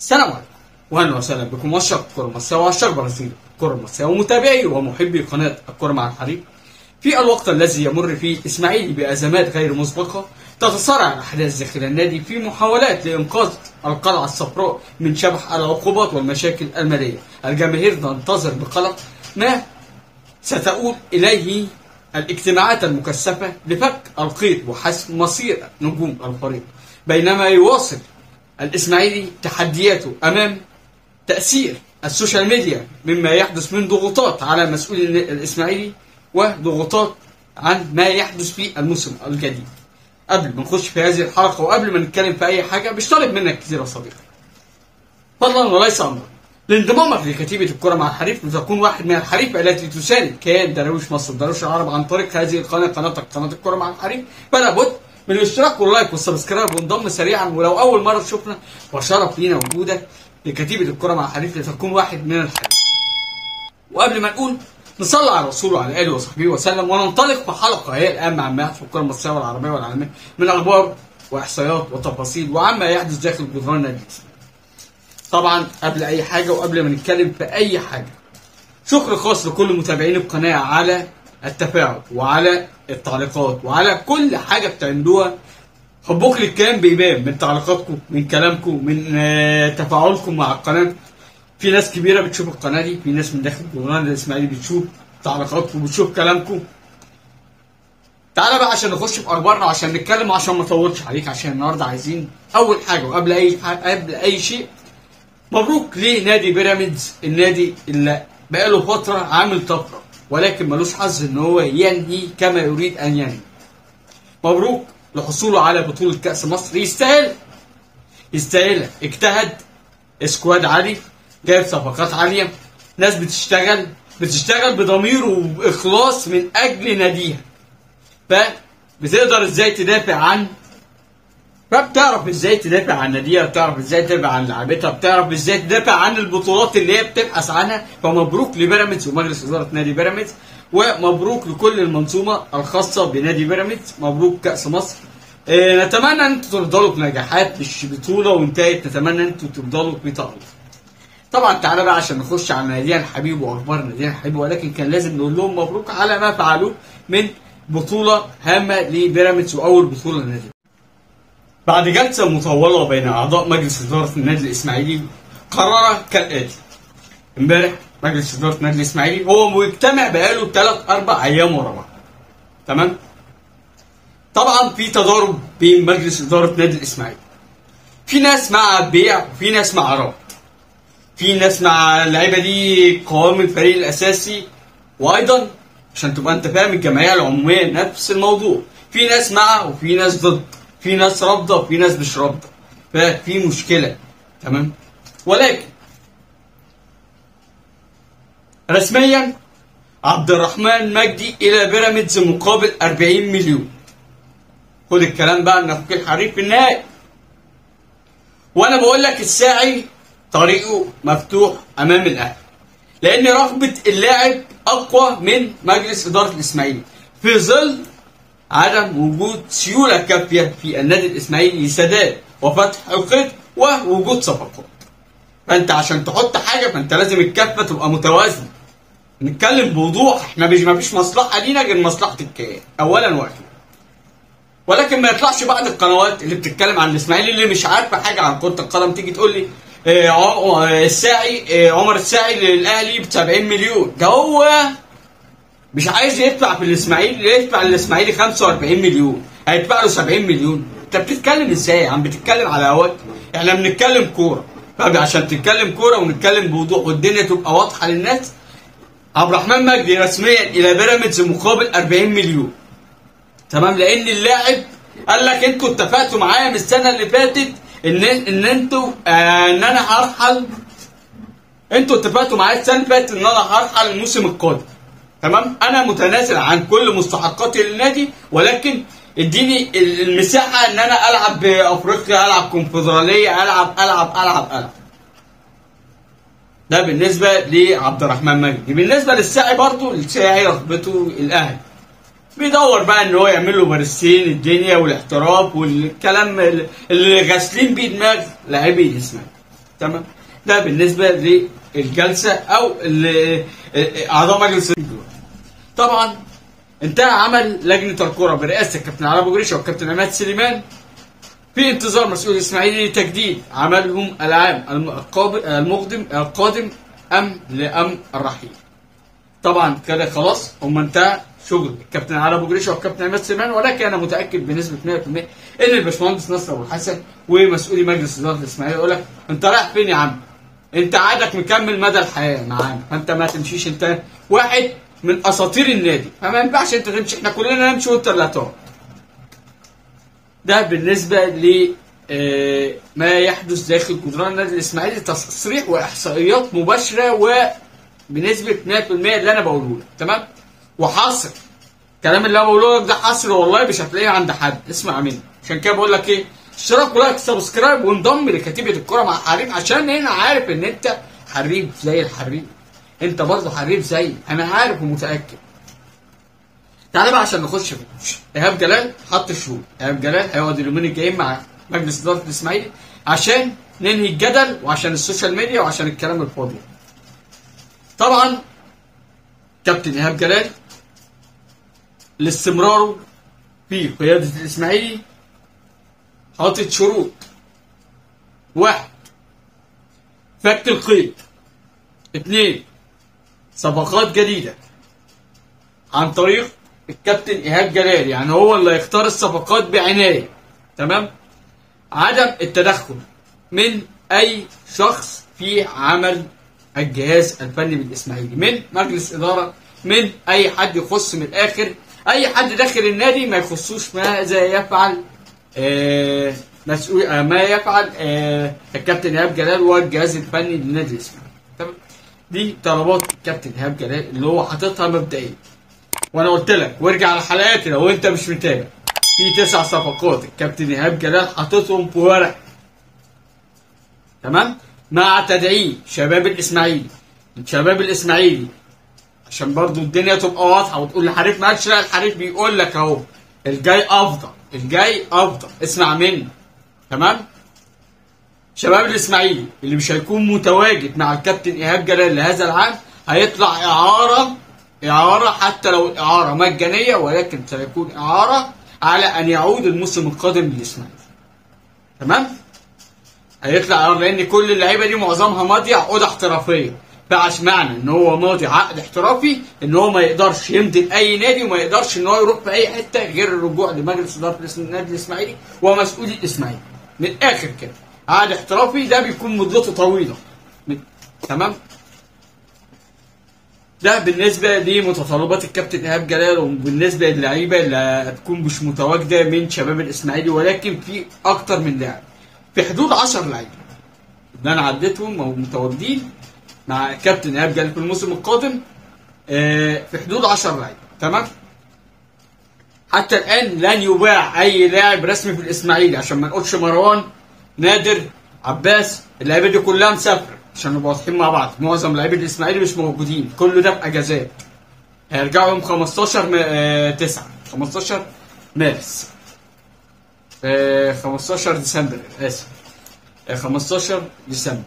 السلام عليكم واهلا وسهلا بكم واشق الكره المصريه واشق برازيل الكره المصريه ومتابعي ومحبي قناه الكره مع الحريق في الوقت الذي يمر فيه اسماعيلي بازمات غير مسبقه تتصارع الاحداث داخل النادي في محاولات لانقاذ القلعه الصفراء من شبح العقوبات والمشاكل الماليه الجماهير تنتظر بقلق ما ستؤول اليه الاجتماعات المكثفه لفك القيد وحسم مصير نجوم الفريق بينما يواصل الإسماعيلي تحدياته أمام تأثير السوشيال ميديا مما يحدث من ضغوطات على مسؤولي الإسماعيلي وضغوطات عن ما يحدث في الموسم الجديد قبل ما نخش في هذه الحلقة وقبل ما نتكلم في أي حاجة مش طالب منك كتير يا صديقي فضلا وليس أمرا لانضمامك لكتيبة الكرة مع الحريف لتكون واحد من الحريف التي تساند كيان درويش مصر درويش العرب عن طريق هذه القناة قناتك قناة الكرة مع الحريف فلا بد من الاشتراك واللايك والسبسكرايب وانضم سريعا ولو اول مره تشوفنا وشرف لينا وجودك لكتيبه الكره مع الحريف لتكون واحد من الحريف. وقبل ما نقول نصلي على رسوله وعلى اله وصحبه وسلم وننطلق في حلقه هي الان مع ما يحدث في الكره المصريه والعربيه والعالميه من اخبار واحصائيات وتفاصيل وعما يحدث داخل جدران النادي طبعا قبل اي حاجه وقبل ما نتكلم في اي حاجه شكر خاص لكل متابعين القناه على التفاعل وعلى التعليقات وعلى كل حاجه بتعملوها حبكم للكلام بيبان من تعليقاتكم من كلامكم من آه، تفاعلكم مع القناه في ناس كبيره بتشوف القناه دي في ناس من داخل جورنال الاسماعيلي بتشوف تعليقاتكم وبتشوف كلامكم تعالى بقى عشان نخش في اخبارنا وعشان نتكلم وعشان ما اطولش عليك عشان النهارده عايزين اول حاجه وقبل اي حاجة قبل اي شيء مبروك لنادي بيراميدز النادي اللي بقاله فتره عامل طفره ولكن ملوش حظ ان هو ينهي كما يريد ان ينهي مبروك لحصوله على بطولة كأس مصر يستاهل يستاهل اجتهد سكواد عالي جايب صفقات عالية ناس بتشتغل بتشتغل بضمير وإخلاص من أجل ناديها فبتقدر ازاي تدافع عن فبتعرف ازاي تدافع عن ناديها بتعرف ازاي تدافع عن لعبتها بتعرف ازاي تدافع عن البطولات اللي هي بتبحث عنها فمبروك لبيراميدز ومجلس اداره نادي بيراميدز ومبروك لكل المنظومه الخاصه بنادي بيراميدز مبروك كاس مصر آه، نتمنى ان انتوا تفضلوا بنجاحات مش بطوله وانتهت نتمنى ان انتوا تفضلوا بتألق طبعا تعالى بقى عشان نخش على نادينا الحبيب واخبار نادينا الحبيب ولكن كان لازم نقول لهم مبروك على ما فعلوه من بطوله هامه لبيراميدز واول بطوله للنادي بعد جلسة مطولة بين أعضاء مجلس إدارة النادي الإسماعيلي قرر كالآتي امبارح مجلس إدارة النادي الإسماعيلي هو مجتمع بقاله ثلاث أربع أيام ورا بعض تمام طبعا في تضارب بين مجلس إدارة النادي الإسماعيلي في ناس مع بيع وفي ناس مع رب في ناس مع اللعيبة دي قوام الفريق الأساسي وأيضا عشان تبقى أنت فاهم الجمعية العمومية نفس الموضوع في ناس مع وفي ناس ضد في ناس رافضه وفي ناس مش رافضه ففي مشكله تمام ولكن رسميا عبد الرحمن مجدي الى بيراميدز مقابل 40 مليون خد الكلام بقى من اخوك الحريف في النهايه وانا بقول لك الساعي طريقه مفتوح امام الاهلي لان رغبه اللاعب اقوى من مجلس اداره الاسماعيلي في ظل عدم وجود سيولة كافية في النادي الإسماعيلي لسداد وفتح القيد ووجود صفقات. فأنت عشان تحط حاجة فأنت لازم الكفة تبقى متوازنة. نتكلم بوضوح احنا مش مفيش مصلحة لينا غير مصلحة الكيان أولا وأخيرا. ولكن ما يطلعش بعض القنوات اللي بتتكلم عن الإسماعيلي اللي مش عارفة حاجة عن كرة القدم تيجي تقول لي اه ع- الساعي اه عمر الساعي للأهلي ب 70 مليون ده هو مش عايز يدفع في الاسماعيلي يدفع للاسماعيلي 45 مليون هيدفع له 70 مليون انت بتتكلم ازاي يا عم بتتكلم على هواك احنا بنتكلم كوره فعشان تتكلم كوره ونتكلم بوضوح والدنيا تبقى واضحه للناس عبد الرحمن مجدي رسميا الى بيراميدز مقابل 40 مليون تمام لان اللاعب قال لك انتوا اتفقتوا معايا من السنه اللي فاتت ان ان انتوا آه ان انا هرحل انتوا اتفقتوا معايا السنه اللي فاتت ان انا هرحل الموسم القادم تمام انا متنازل عن كل مستحقاتي للنادي ولكن اديني المساحه ان انا العب بافريقيا العب كونفدراليه العب العب العب العب ده بالنسبه لعبد الرحمن مجدي بالنسبه للساعي برضه الساعي رغبته الاهلي بيدور بقى ان هو يعمل له بارسين الدنيا والاحتراف والكلام اللي غاسلين بيه دماغ لاعبي الاسماعيلي تمام ده بالنسبه للجلسه او ل- اعضاء مجلس الاداره طبعا انتهى عمل لجنه الكره برئاسه الكابتن علاء ابو جريشه والكابتن عماد سليمان في انتظار مسؤول الاسماعيلي لتجديد عملهم العام القاب- المقدم القادم ام لام الرحيل طبعا كده خلاص هم انتهى شغل الكابتن علاء ابو جريشه والكابتن عماد سليمان ولكن انا متاكد بنسبه 100% ان الباشمهندس نصر ابو الحسن ومسؤولي مجلس اداره الاسماعيلي يقول لك انت رايح فين يا عم؟ انت عادك مكمل مدى الحياه معانا فانت ما تمشيش انت واحد من اساطير النادي فما ينفعش انت تمشي احنا كلنا نمشي وانت اللي هتقعد ده بالنسبه ل آه، ما يحدث داخل جدران النادي الاسماعيلي تصريح واحصائيات مباشره وبنسبه 100% اللي انا بقوله لك تمام وحاصر الكلام اللي انا بقوله لك ده حصر والله مش هتلاقيه عند حد اسمع مني عشان كده بقول لك ايه اشتراك ولايك سبسكرايب وانضم لكتيبه الكره مع حريم عشان هنا عارف ان انت حريف زي الحريم انت برضه حريف زي انا عارف ومتاكد تعالى بقى عشان نخش في الماتش. ايهاب جلال حط الشروط ايهاب جلال هيقعد اليومين الجايين مع مجلس اداره الاسماعيلي عشان ننهي الجدل وعشان السوشيال ميديا وعشان الكلام الفاضي طبعا كابتن ايهاب جلال لاستمراره في قياده الاسماعيلي حاطط شروط واحد فك القيد اثنين صفقات جديده عن طريق الكابتن ايهاب جلال يعني هو اللي هيختار الصفقات بعنايه تمام عدم التدخل من اي شخص في عمل الجهاز الفني بالاسماعيلي من مجلس اداره من اي حد يخص من الاخر اي حد داخل النادي ما يخصوش ماذا يفعل آه مسؤول آه ما يفعل آه الكابتن ايهاب جلال والجهاز الفني للنادي الاسماعيلي تمام دي طلبات الكابتن ايهاب جلال اللي هو حاططها مبدئيا وانا قلت لك وارجع على حلقاتي لو انت مش متابع في تسع صفقات الكابتن ايهاب جلال حاططهم في ورق تمام مع تدعيم شباب الاسماعيلي شباب الاسماعيلي عشان برضو الدنيا تبقى واضحه وتقول الحريف ما قالش لا الحريف بيقول لك اهو الجاي افضل الجاي افضل اسمع مني تمام شباب الاسماعيلي اللي مش هيكون متواجد مع الكابتن ايهاب جلال لهذا العام هيطلع اعاره اعاره حتى لو الاعاره مجانيه ولكن سيكون اعاره على ان يعود الموسم القادم للاسماعيلي تمام هيطلع اعاره لان كل اللعيبه دي معظمها ماضيه عقود احترافيه فعش معنى ان هو ماضي عقد احترافي ان هو ما يقدرش يمضي لاي نادي وما يقدرش ان هو يروح في اي حته غير الرجوع لمجلس اداره النادي الاسماعيلي ومسؤولي الاسماعيلي من الاخر كده عقد احترافي ده بيكون مدته طويله من- تمام ده بالنسبة لمتطلبات الكابتن إيهاب جلال وبالنسبة للعيبة اللي هتكون مش متواجدة من شباب الإسماعيلي ولكن في أكتر من لاعب في حدود 10 لعيبة اللي أنا عديتهم أو متواجدين مع الكابتن إيهاب جلال في الموسم القادم آه، في حدود 10 لعيبة تمام حتى الآن لن يباع أي لاعب رسمي في الإسماعيلي عشان ما نقولش مروان نادر عباس اللعيبة دي كلها مسافرة عشان نبقى واضحين مع بعض معظم لعيبة الإسماعيلي مش موجودين كل ده في أجازات هيرجعوا يوم 15 م... آه 9 15 مارس آه 15 ديسمبر آسف آه 15 ديسمبر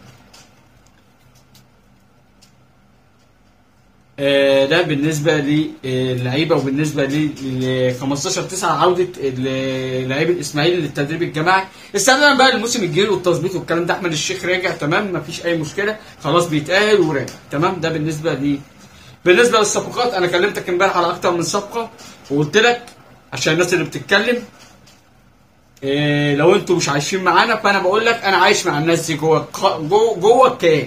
آه، ده بالنسبه للعيبه وبالنسبه ل 15 9 عوده اللعيب الاسماعيلي للتدريب الجماعي استنى بقى الموسم الجديد والتظبيط والكلام ده احمد الشيخ راجع تمام مفيش اي مشكله خلاص بيتاهل وراجع تمام ده بالنسبه لي بالنسبه للصفقات انا كلمتك امبارح على اكتر من صفقه وقلت لك عشان الناس اللي بتتكلم إيه لو انتوا مش عايشين معانا فانا بقول لك انا عايش مع الناس دي جوه جوه جوه الكيان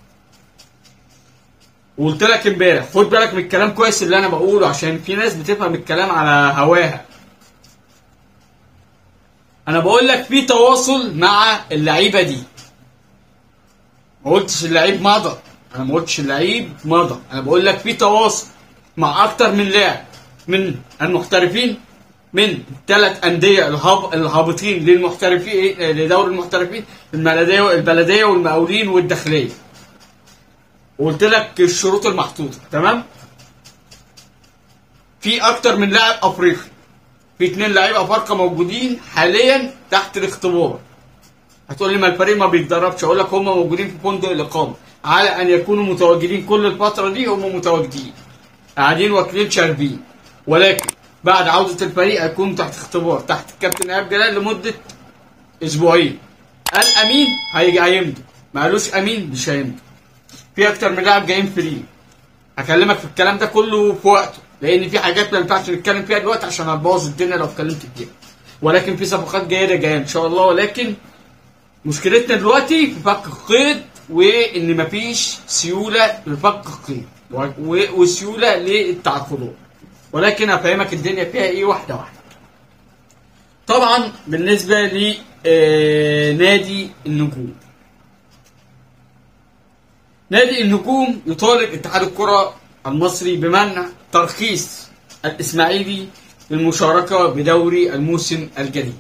وقلت لك امبارح خد بالك من الكلام كويس اللي انا بقوله عشان في ناس بتفهم الكلام على هواها انا بقول لك في تواصل مع اللعيبه دي ما قلتش اللعيب مضى انا ما قلتش اللعيب مضى انا بقول لك في تواصل مع اكتر من لاعب من المحترفين من ثلاث انديه الهاب الهابطين للمحترفين لدوري المحترفين البلديه البلديه والمقاولين والداخليه وقلت لك الشروط المحطوطه تمام في اكتر من لاعب افريقي في اتنين لاعيبه افارقه موجودين حاليا تحت الاختبار هتقول لي ما الفريق ما بيتدربش اقول لك هم موجودين في فندق الاقامه على ان يكونوا متواجدين كل الفتره دي هم متواجدين قاعدين واكلين شاربين ولكن بعد عوده الفريق هيكون تحت اختبار تحت الكابتن ايهاب جلال لمده اسبوعين قال امين هيجي هيمضي ما قالوش امين مش هيمضي في اكتر من لاعب جايين فري هكلمك في الكلام ده كله في وقته لان في حاجات ما ينفعش نتكلم فيها دلوقتي عشان هتبوظ الدنيا لو اتكلمت فيها ولكن في صفقات جيده جايه ان شاء الله ولكن مشكلتنا دلوقتي في فك القيد وان مفيش سيوله لفك القيد و- و- وسيوله للتعاقدات ولكن هفهمك الدنيا فيها ايه واحده واحده طبعا بالنسبه لنادي النجوم نادي النجوم يطالب اتحاد الكرة المصري بمنع ترخيص الإسماعيلي للمشاركة بدوري الموسم الجديد.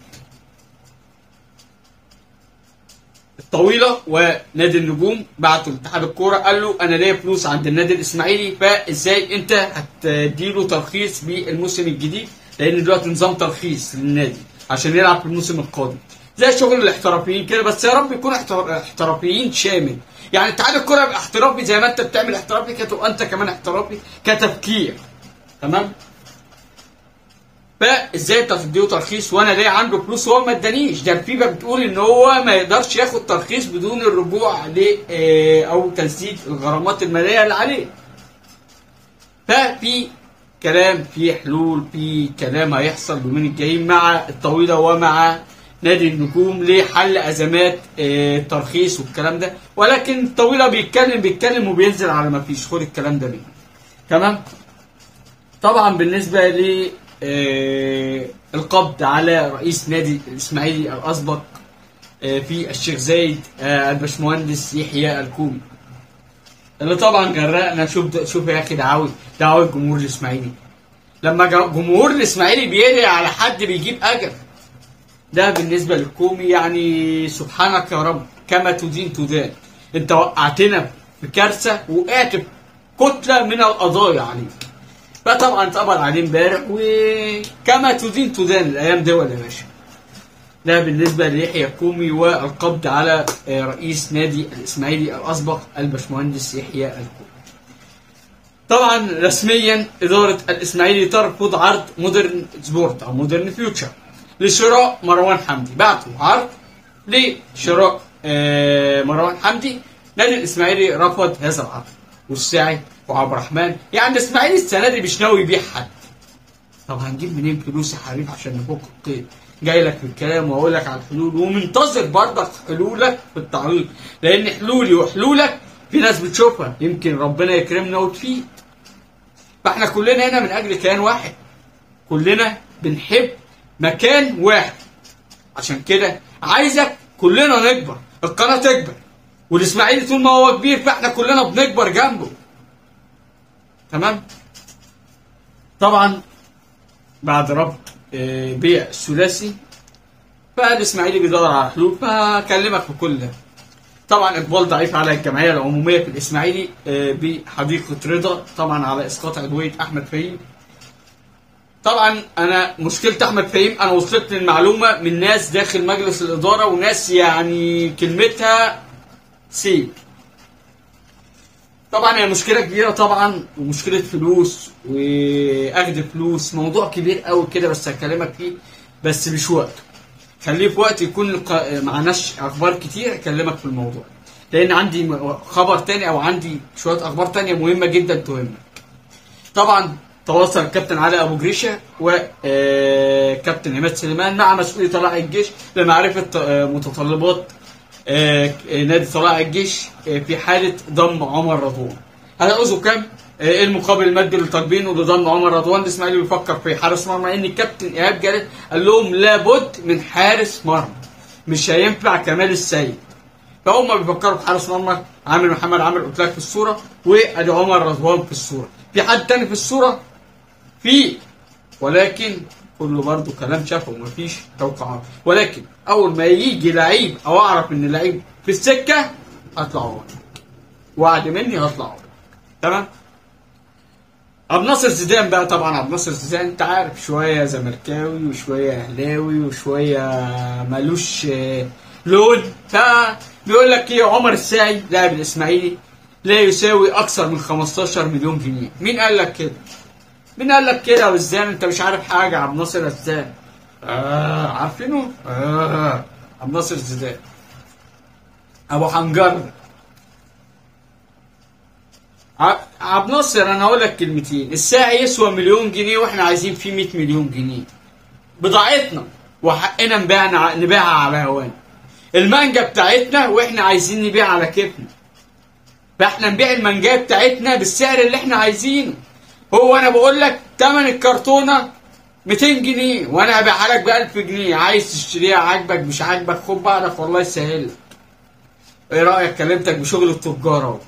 الطويلة ونادي النجوم بعتوا لاتحاد الكورة قال له أنا ليا فلوس عند النادي الإسماعيلي فإزاي أنت هتديله ترخيص بالموسم الجديد لأن دلوقتي نظام ترخيص للنادي عشان يلعب في الموسم القادم. زي شغل الاحترافيين كده بس يا رب يكون احتر- احترافيين شامل يعني اتحاد الكوره يبقى احترافي زي ما انت بتعمل احترافي كده تبقى انت كمان احترافي كتفكير تمام فازاي انت تديه ترخيص وانا ليه عنده فلوس وهو ما ادانيش ده الفيفا بتقول ان هو ما يقدرش ياخد ترخيص بدون الرجوع ل اه، او تسديد الغرامات الماليه اللي عليه ففي كلام في حلول في كلام هيحصل اليومين الجايين مع الطويله ومع نادي النجوم لحل ازمات آه، الترخيص والكلام ده ولكن الطويله بيتكلم بيتكلم وبينزل على ما فيش خد الكلام ده منه تمام طبعا بالنسبه ل آه، القبض على رئيس نادي الاسماعيلي الاسبق آه، في الشيخ زايد آه، الباشمهندس يحيى الكومي اللي طبعا جرأنا شوف شوف يا اخي دعاوي دعاوي الجمهور الاسماعيلي لما جا- جمهور الاسماعيلي بيدعي على حد بيجيب اجر ده بالنسبه للكومي يعني سبحانك يا رب كما تدين تدان انت وقعتنا في كارثه وقعت في كتله من القضايا عليك فطبعا اتقبض عليه امبارح وكما تدين تدان الايام دي ولا يا باشا ده بالنسبه ليحيى الكومي والقبض على آه، رئيس نادي الاسماعيلي الاسبق الباشمهندس يحيى الكومي طبعا رسميا اداره الاسماعيلي ترفض عرض مودرن سبورت او مودرن فيوتشر لشراء مروان حمدي بعتوا عرض لشراء آه، مروان حمدي نادي الاسماعيلي رفض هذا العرض والساعي وعبد الرحمن يعني الاسماعيلي السنه دي مش ناوي يبيع حد طب هنجيب منين فلوس يا حبيبي عشان نفك القيد جاي لك في الكلام واقول لك على الحلول ومنتظر برضك حلولك في التعويض لان حلولي وحلولك في ناس بتشوفها يمكن ربنا يكرمنا وتفيد فاحنا كلنا هنا من اجل كيان واحد كلنا بنحب مكان واحد عشان كده عايزك كلنا نكبر القناه تكبر والاسماعيلي طول ما هو كبير فاحنا كلنا بنكبر جنبه تمام طبعا بعد ربط آه، بيع الثلاثي فالاسماعيلي بيدور على حلول فاكلمك في كل ده طبعا اقبال ضعيف على الجمعيه العموميه في الاسماعيلي آه، بحديقه رضا طبعا على اسقاط عضويه احمد فهيم طبعا انا مشكله احمد فهيم انا وصلت للمعلومه من ناس داخل مجلس الاداره وناس يعني كلمتها سيب طبعا هي مشكله كبيره طبعا ومشكله فلوس واخد فلوس موضوع كبير قوي كده بس هكلمك فيه بس مش وقته خليه في وقت يكون الق- معناش اخبار كتير اكلمك في الموضوع لان عندي م- خبر تاني او عندي شويه اخبار تانية مهمه جدا تهمك طبعا تواصل الكابتن علي ابو جريشه وكابتن عماد سليمان مع مسؤولي طلائع الجيش لمعرفه آه، متطلبات آه، نادي طلائع الجيش آه، في حاله ضم عمر رضوان هتعوزوا كام؟ آه، ايه المقابل المادي اللي طالبينه لضم عمر رضوان الاسماعيلي بيفكر في حارس مرمى ان الكابتن ايهاب جلال قال لهم لابد من حارس مرمى مش هينفع كمال السيد فهم بيفكروا في حارس مرمى عامر محمد عامر قلت لك في الصوره وادي عمر رضوان في الصوره في حد تاني في الصوره في ولكن كله برضه كلام شافه ومفيش توقعات ولكن اول ما يجي لعيب او اعرف ان لعيب في السكه هطلع ورا وعد مني هطلع ورا تمام عبد الناصر زيدان بقى طبعا عبد الناصر زيدان انت عارف شويه زملكاوي وشويه اهلاوي وشويه ملوش آه، لون فبيقول لك ايه عمر الساعي لاعب الاسماعيلي لا يساوي اكثر من 15 مليون جنيه مين قال لك كده مين قال لك كده وازاي انت مش عارف حاجه عبد الناصر ازاي اه عارفينه اه عبد الناصر زيدان ابو حنجر ع- عبد الناصر انا هقول لك كلمتين الساعه يسوى مليون جنيه واحنا عايزين فيه 100 مليون جنيه بضاعتنا وحقنا نبيعنا نبيعها على هوانا المانجا بتاعتنا واحنا عايزين نبيع على كيفنا فاحنا نبيع المانجا بتاعتنا بالسعر اللي احنا عايزينه هو انا بقول لك تمن الكرتونه 200 جنيه وانا هبيعها لك ب 1000 جنيه عايز تشتريها عاجبك مش عاجبك خد بعضك والله يسهل لك ايه رايك كلمتك بشغل التجار اهو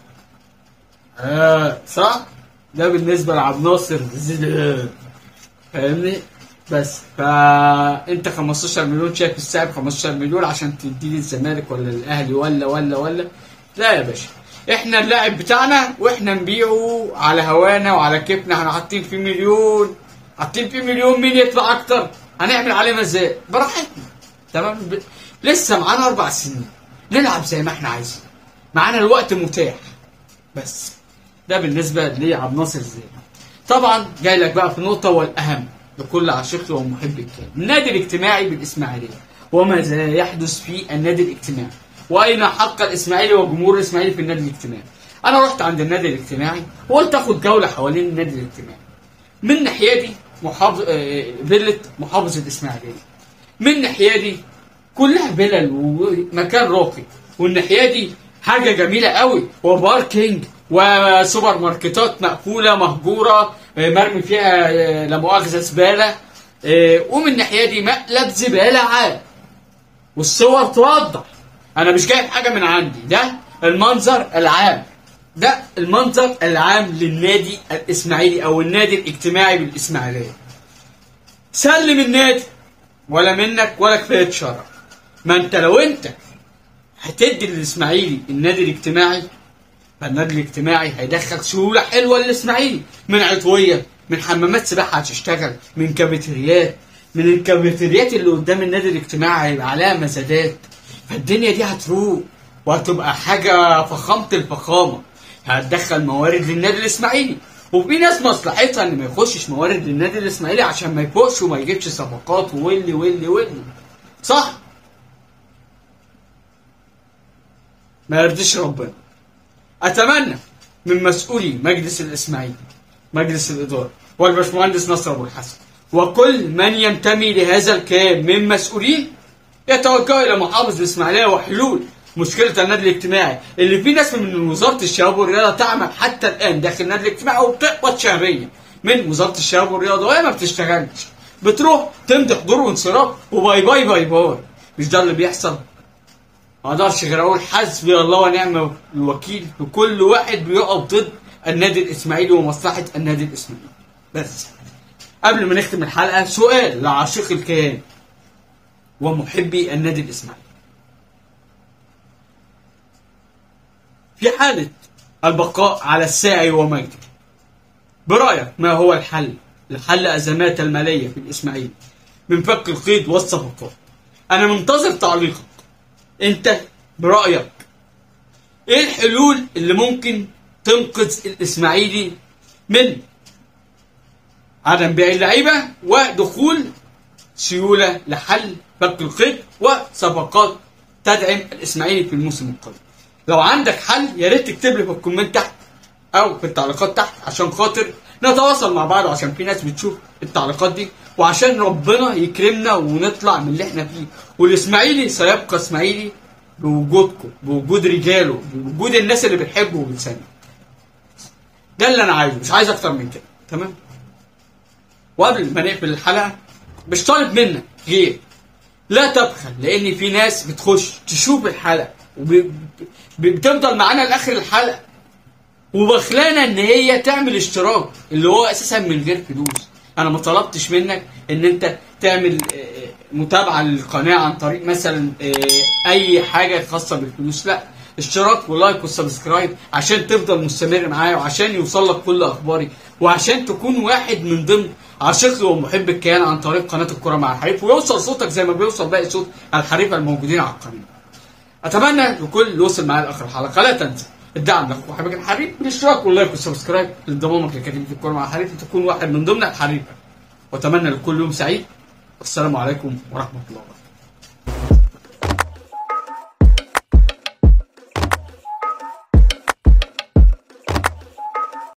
اه صح ده بالنسبه لعبد ناصر زيدان فاهمني بس فانت 15 مليون شايف السعر 15 مليون عشان تديه للزمالك ولا الاهلي ولا ولا ولا لا يا باشا احنا اللاعب بتاعنا واحنا نبيعه على هوانا وعلى كيفنا احنا حاطين فيه مليون حاطين فيه مليون مين يدفع اكتر هنعمل عليه مزاج براحتنا تمام ب... لسه معانا اربع سنين نلعب زي ما احنا عايزين معانا الوقت متاح بس ده بالنسبه لعبد الناصر زين طبعا جاي لك بقى في نقطه والاهم لكل عاشق ومحب الكلام النادي الاجتماعي بالاسماعيليه وماذا يحدث في النادي الاجتماعي واين حق الاسماعيلي وجمهور الاسماعيلي في النادي الاجتماعي انا رحت عند النادي الاجتماعي وقلت اخد جوله حوالين النادي الاجتماعي من ناحيتي محافظ آه، فيلة محافظه الاسماعيليه من ناحيتي كلها فلل ومكان راقي والناحيه دي حاجه جميله قوي وباركينج وسوبر ماركتات مقفوله مهجوره آه، مرمي فيها آه، لا مؤاخذه زباله آه، ومن الناحيه دي مقلب زباله عام والصور توضح انا مش جايب حاجه من عندي ده المنظر العام ده المنظر العام للنادي الاسماعيلي او النادي الاجتماعي بالاسماعيليه سلم النادي ولا منك ولا كفايه شرف ما انت لو انت هتدي للاسماعيلي النادي الاجتماعي فالنادي الاجتماعي هيدخل سيوله حلوه للاسماعيلي من عطويه من حمامات سباحه هتشتغل من كافيتريات من الكافيتريات اللي قدام النادي الاجتماعي هيبقى عليها مزادات فالدنيا دي هتروق وهتبقى حاجه فخامه الفخامه هتدخل موارد للنادي الاسماعيلي وفي ناس مصلحتها ان ما يخشش موارد للنادي الاسماعيلي عشان ما يفوقش وما يجيبش صفقات واللي واللي واللي صح ما يرضيش ربنا اتمنى من مسؤولي مجلس الاسماعيلي مجلس الاداره والباشمهندس نصر ابو الحسن وكل من ينتمي لهذا الكيان من مسؤولين يتوجهوا الى محافظ الاسماعيليه وحلول مشكله النادي الاجتماعي اللي في ناس من وزاره الشباب والرياضه تعمل حتى الان داخل النادي الاجتماعي وبتقبض شهريا من وزاره الشباب والرياضه وهي ما بتشتغلش بتروح تمضي حضور وانصراف وباي باي باي باي مش ده اللي بيحصل ما اقدرش غير اقول حسبي الله ونعم الوكيل وكل واحد بيقف ضد النادي الاسماعيلي ومصلحه النادي الاسماعيلي بس قبل ما نختم الحلقه سؤال لعاشق الكيان ومحبي النادي الاسماعيلي في حالة البقاء على الساعي ومجده برأيك ما هو الحل لحل أزمات المالية في الإسماعيلي من فك القيد والصفقات أنا منتظر تعليقك أنت برأيك إيه الحلول اللي ممكن تنقذ الإسماعيلي من عدم بيع اللعيبة ودخول سيولة لحل فك القيد وصفقات تدعم الإسماعيلي في الموسم القادم لو عندك حل يا ريت تكتب لي في الكومنت تحت او في التعليقات تحت عشان خاطر نتواصل مع بعض عشان في ناس بتشوف التعليقات دي وعشان ربنا يكرمنا ونطلع من اللي احنا فيه والاسماعيلي سيبقى اسماعيلي بوجودكم بوجود رجاله بوجود الناس اللي بتحبه وبتسنده ده اللي انا عايزه مش عايز اكتر من كده تمام وقبل ما نقفل الحلقه مش طالب منك غير لا تبخل لان في ناس بتخش تشوف الحلقه وبتفضل معانا لاخر الحلقه وبخلانه ان هي تعمل اشتراك اللي هو اساسا من غير فلوس انا ما طلبتش منك ان انت تعمل آه، متابعه للقناه عن طريق مثلا آه، اي حاجه خاصه بالفلوس لا اشتراك ولايك وسبسكرايب عشان تفضل مستمر معايا وعشان يوصل لك كل اخباري وعشان تكون واحد من ضمن عاشقي ومحب الكيان عن طريق قناه الكره مع الحريف ويوصل صوتك زي ما بيوصل باقي صوت الحريفه الموجودين على القناه اتمنى لكل اللي وصل معايا لاخر الحلقه لا تنسى الدعم لاخوك وحبيبك الحريم بالاشتراك واللايك والسبسكرايب لانضمامك لكريم في الكوره مع الحريم تكون واحد من ضمن الحريم واتمنى لكل يوم سعيد والسلام عليكم ورحمه الله وبركاته